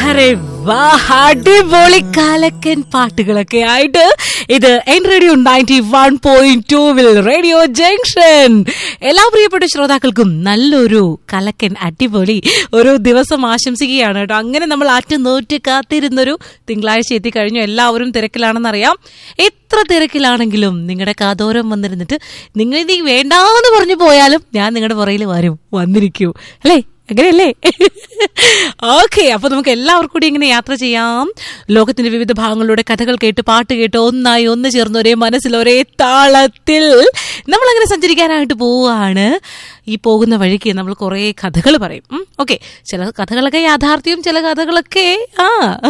അരെ വാ അടിപൊളി കാലക്കൻ പാട്ടുകളൊക്കെ ആയിട്ട് ഇത് എൻ റേഡിയോ നയൻറ്റി വൺ പോയിന്റ് ടൂവിൽ റേഡിയോ ജംഗ്ഷൻ എല്ലാ പ്രിയപ്പെട്ട ശ്രോതാക്കൾക്കും നല്ലൊരു കലക്കൻ അടിപൊളി ഒരു ദിവസം ആശംസിക്കുകയാണ് കേട്ടോ അങ്ങനെ നമ്മൾ ആറ്റുനോറ്റ് കാത്തിരുന്നൊരു തിങ്കളാഴ്ച എത്തിക്കഴിഞ്ഞു എല്ലാവരും തിരക്കിലാണെന്നറിയാം എത്ര തിരക്കിലാണെങ്കിലും നിങ്ങളുടെ കാതോരം വന്നിരുന്നിട്ട് നിങ്ങൾ ഇനി വേണ്ടാന്ന് പറഞ്ഞു പോയാലും ഞാൻ നിങ്ങളുടെ പുറയിൽ വരും വന്നിരിക്കൂ അല്ലേ അങ്ങനെയല്ലേ ഓക്കെ അപ്പൊ നമുക്ക് എല്ലാവർക്കും കൂടി ഇങ്ങനെ യാത്ര ചെയ്യാം ലോകത്തിന്റെ വിവിധ ഭാഗങ്ങളിലൂടെ കഥകൾ കേട്ട് പാട്ട് കേട്ട് ഒന്നായി ഒന്ന് ചേർന്ന് ഒരേ മനസ്സിൽ ഒരേ താളത്തിൽ നമ്മൾ അങ്ങനെ സഞ്ചരിക്കാനായിട്ട് പോവുകയാണ് ഈ പോകുന്ന വഴിക്ക് നമ്മൾ കുറേ കഥകൾ പറയും ഓക്കെ ചില കഥകളൊക്കെ യാഥാർത്ഥ്യം ചില കഥകളൊക്കെ ആ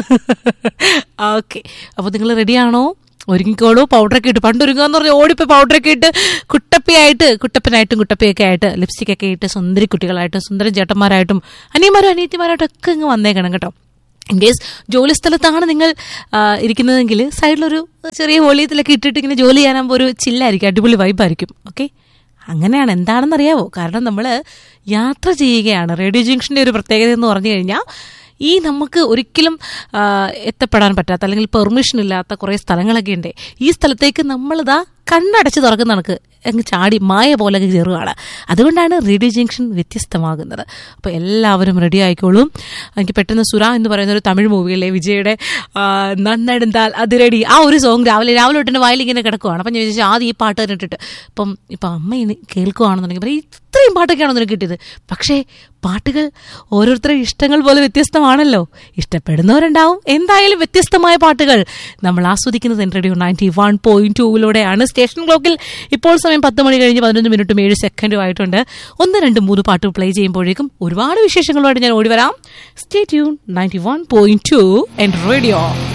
ഓക്കെ അപ്പോൾ നിങ്ങൾ റെഡിയാണോ ഒരുങ്ങിക്കോളൂ പൗഡറൊക്കെ ഇട്ട് പണ്ടൊരുങ്ങുക എന്ന് പറഞ്ഞാൽ ഓടിപ്പോയി പൗഡറൊക്കെ ഇട്ട് കുട്ടപ്പിയായിട്ട് കുട്ടപ്പനായിട്ടും കുട്ടപ്പിയൊക്കെ ആയിട്ട് ലിപ്സ്റ്റിക് ഒക്കെ ഇട്ട് സുന്ദരി കുട്ടികളായിട്ടും സുന്ദര ചേട്ടന്മാരായിട്ടും അനിയന്മാരും അനിയത്തിമാരായിട്ടും ഒക്കെ ഇങ്ങ് വന്നേക്കണം കേട്ടോ ഇൻ കേസ് ജോലി സ്ഥലത്താണ് നിങ്ങൾ ആ, ഇരിക്കുന്നതെങ്കിൽ സൈഡിലൊരു ചെറിയ വോളിയത്തിലൊക്കെ ഇട്ടിട്ട് ഇങ്ങനെ ജോലി ചെയ്യാനാകുമ്പോൾ ഒരു ചില്ലായിരിക്കും അടിപൊളി വൈബായിരിക്കും ഓക്കെ അങ്ങനെയാണ് എന്താണെന്ന് അറിയാവോ കാരണം നമ്മൾ യാത്ര ചെയ്യുകയാണ് റേഡിയോ ജംഗ്ഷൻ്റെ ഒരു പ്രത്യേകത എന്ന് പറഞ്ഞു കഴിഞ്ഞാൽ ഈ നമുക്ക് ഒരിക്കലും ആ, എത്തപ്പെടാൻ പറ്റാത്ത അല്ലെങ്കിൽ പെർമിഷൻ ഇല്ലാത്ത കുറേ സ്ഥലങ്ങളൊക്കെ ഉണ്ട് ഈ സ്ഥലത്തേക്ക് നമ്മളിതാ കണ്ണടച്ച് തുറക്കുന്ന കണക്ക് അങ്ങ് ചാടി മായ പോലെ അങ്ങ് കയറുകയാണ് അതുകൊണ്ടാണ് റേഡിയോ ജംഗ്ഷൻ വ്യത്യസ്തമാകുന്നത് അപ്പോൾ എല്ലാവരും റെഡി ആയിക്കോളും എനിക്ക് പെട്ടെന്ന് സുര എന്ന് പറയുന്ന ഒരു തമിഴ് മൂവിയിലെ വിജയുടെ ആ, നന്നെടുന്താൽ അത് റെഡി ആ ഒരു സോങ് രാവിലെ രാവിലെ തൊട്ട് എൻ്റെ വായിൽ ഇങ്ങനെ കിടക്കുവാണ് അപ്പം ഞാൻ വിചാരിച്ചു ആദ്യം ഈ പാട്ട് തന്നെ ഇട്ടിട്ട് ഇപ്പം ഇപ്പം അമ്മ ഇനി കേൾക്കുവാണെന്നുണ്ടെങ്കിൽ പറയും ഇത്രയും പാട്ടൊക്കെയാണോ നിനക്ക് കിട്ടിയത് പക്ഷേ പാട്ടുകൾ ഓരോരുത്തരുടെ ഇഷ്ടങ്ങൾ പോലെ വ്യത്യസ്തമാണല്ലോ ഇഷ്ടപ്പെടുന്നവരുണ്ടാവും എന്തായാലും വ്യത്യസ്തമായ പാട്ടുകൾ നമ്മൾ ആസ്വദിക്കുന്നത് റേഡിയോ നയൻറ്റി വൺ പോയിന്റ് ടൂവിലൂടെയാണ് സ്റ്റേഷൻ ക്ലോക്കിൽ ഇപ്പോൾ സമയം പത്ത് മണി കഴിഞ്ഞ് പതിനൊന്ന് മിനിറ്റും ഏഴ് സെക്കൻഡും ആയിട്ടുണ്ട് ഒന്ന് രണ്ട് മൂന്ന് പാട്ട് പ്ലേ ചെയ്യുമ്പോഴേക്കും ഒരുപാട് വിശേഷങ്ങളുമായിട്ട് ഞാൻ ഓടി വരാം stay tune ninety one point two and radio